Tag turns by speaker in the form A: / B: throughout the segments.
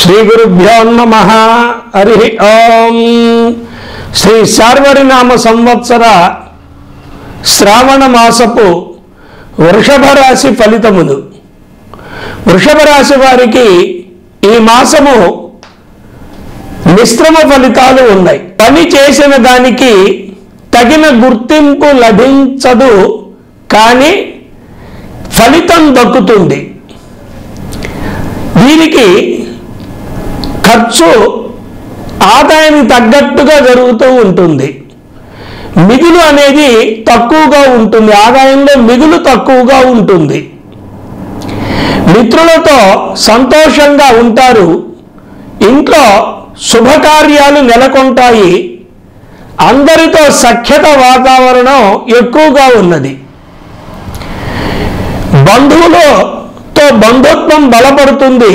A: శ్రీ గురుభ్యో నమ హరి ఓం శ్రీ శార్వరినామ సంవత్సర శ్రావణ మాసపు వృషభ రాశి ఫలితములు వృషభ రాశి వారికి ఈ మాసము మిశ్రమ ఫలితాలు ఉన్నాయి పని చేసిన దానికి తగిన గుర్తింపు లభించదు కానీ ఫలితం దక్కుతుంది దీనికి ఖర్చు ఆదాయానికి తగ్గట్టుగా జరుగుతూ ఉంటుంది మిగులు అనేది తక్కువగా ఉంటుంది ఆదాయంలో మిగులు తక్కువగా ఉంటుంది మిత్రులతో సంతోషంగా ఉంటారు ఇంట్లో శుభకార్యాలు నెలకొంటాయి అందరితో సఖ్యత వాతావరణం ఎక్కువగా ఉన్నది బంధువులతో బంధుత్వం బలపడుతుంది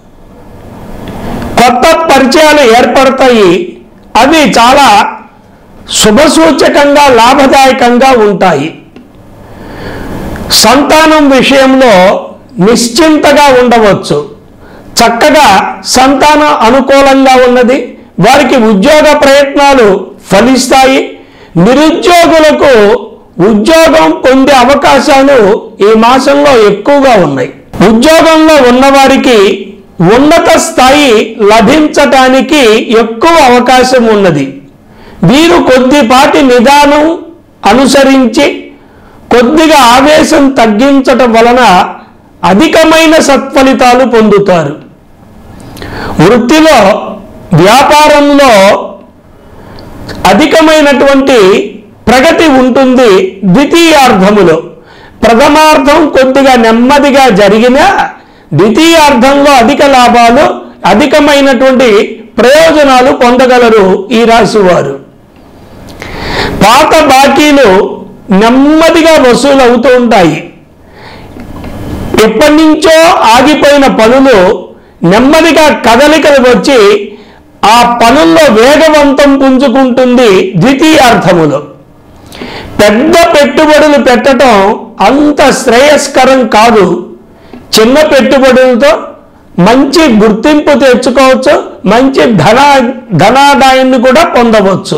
A: కొత్త పరిచయాలు ఏర్పడతాయి అవి చాలా శుభసూచకంగా లాభదాయకంగా ఉంటాయి సంతానం విషయంలో నిశ్చింతగా ఉండవచ్చు చక్కగా సంతానం అనుకూలంగా ఉన్నది వారికి ఉద్యోగ ప్రయత్నాలు ఫలిస్తాయి నిరుద్యోగులకు ఉద్యోగం పొందే అవకాశాలు ఈ మాసంలో ఎక్కువగా ఉన్నాయి ఉద్యోగంలో ఉన్నవారికి ఉన్నత స్థాయి లభించటానికి ఎక్కువ అవకాశం ఉన్నది వీరు కొద్దిపాటి నిదానం అనుసరించి కొద్దిగా ఆవేశం తగ్గించటం వలన అధికమైన సత్ఫలితాలు పొందుతారు వృత్తిలో వ్యాపారంలో అధికమైనటువంటి ప్రగతి ఉంటుంది ద్వితీయార్థములో ప్రథమార్థం కొద్దిగా నెమ్మదిగా జరిగినా ద్వితీయార్థంలో అధిక లాభాలు అధికమైనటువంటి ప్రయోజనాలు పొందగలరు ఈ రాశి వారు పాత బాకీలు నెమ్మదిగా వసూలు అవుతూ ఉంటాయి ఎప్పటి నుంచో ఆగిపోయిన పనులు నెమ్మదిగా కదలికలు వచ్చి ఆ పనుల్లో వేగవంతం పుంజుకుంటుంది ద్వితీయార్థములో పెద్ద పెట్టుబడులు పెట్టడం అంత శ్రేయస్కరం కాదు చిన్న పెట్టుబడులతో మంచి గుర్తింపు తెచ్చుకోవచ్చు మంచి ధన ధనాదాయాన్ని కూడా పొందవచ్చు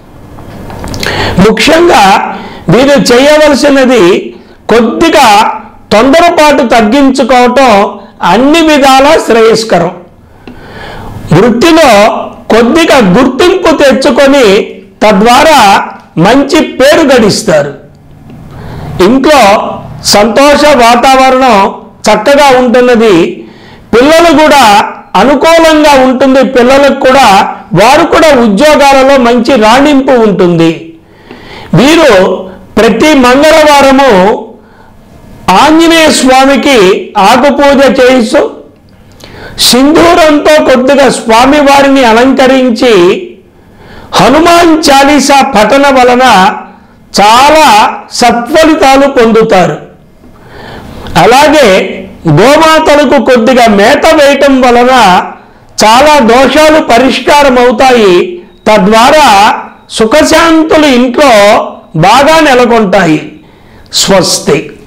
A: ముఖ్యంగా మీరు చేయవలసినది కొద్దిగా తొందరపాటు తగ్గించుకోవటం అన్ని విధాల శ్రేయస్కరం వృత్తిలో కొద్దిగా గుర్తింపు తెచ్చుకొని తద్వారా మంచి పేరు గడిస్తారు ఇంట్లో సంతోష వాతావరణం చక్కగా ఉంటున్నది పిల్లలు కూడా అనుకూలంగా ఉంటుంది పిల్లలకు కూడా వారు కూడా ఉద్యోగాలలో మంచి రాణింపు ఉంటుంది వీరు ప్రతి మంగళవారము ఆంజనేయ స్వామికి ఆకుపూజ చేయిస్తూ సింధూరంతో కొద్దిగా స్వామివారిని అలంకరించి హనుమాన్ చాలీసా పఠన వలన చాలా సత్ఫలితాలు పొందుతారు అలాగే గోమాతలకు కొద్దిగా మేత వేయటం వలన చాలా దోషాలు పరిష్కారం అవుతాయి తద్వారా సుఖశాంతులు ఇంట్లో బాగా నెలకొంటాయి స్వస్తి